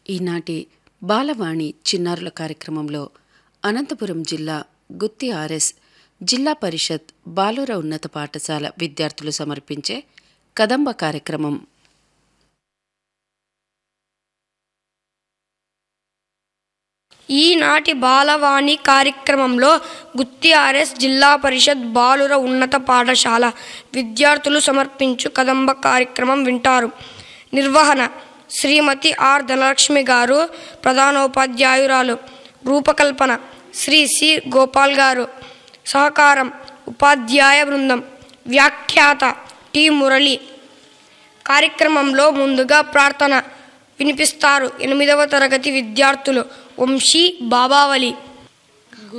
ఈనాటి బాలవాణి చిన్నారుల కార్యక్రమంలో అనంతపురం జిల్లా గుత్తి ఆర్ఎస్ జిల్లా పరిషత్ బాలుర ఉన్నత పాఠశాల విద్యార్థులు సమర్పించే కదంబ కార్యక్రమం ఈనాటి బాలవాణి కార్యక్రమంలో గుత్తి ఆర్ఎస్ జిల్లా పరిషత్ బాలుర ఉన్నత పాఠశాల విద్యార్థులు సమర్పించు కదంబ కార్యక్రమం వింటారు నిర్వహణ శ్రీమతి ఆర్ ధనలక్ష్మి గారు ప్రధానోపాధ్యాయురాలు రూపకల్పన శ్రీ సి గోపాల్ గారు సహకారం ఉపాధ్యాయ బృందం వ్యాఖ్యాత టి మురళి కార్యక్రమంలో ముందుగా ప్రార్థన వినిపిస్తారు ఎనిమిదవ తరగతి విద్యార్థులు వంశీ బాబావలి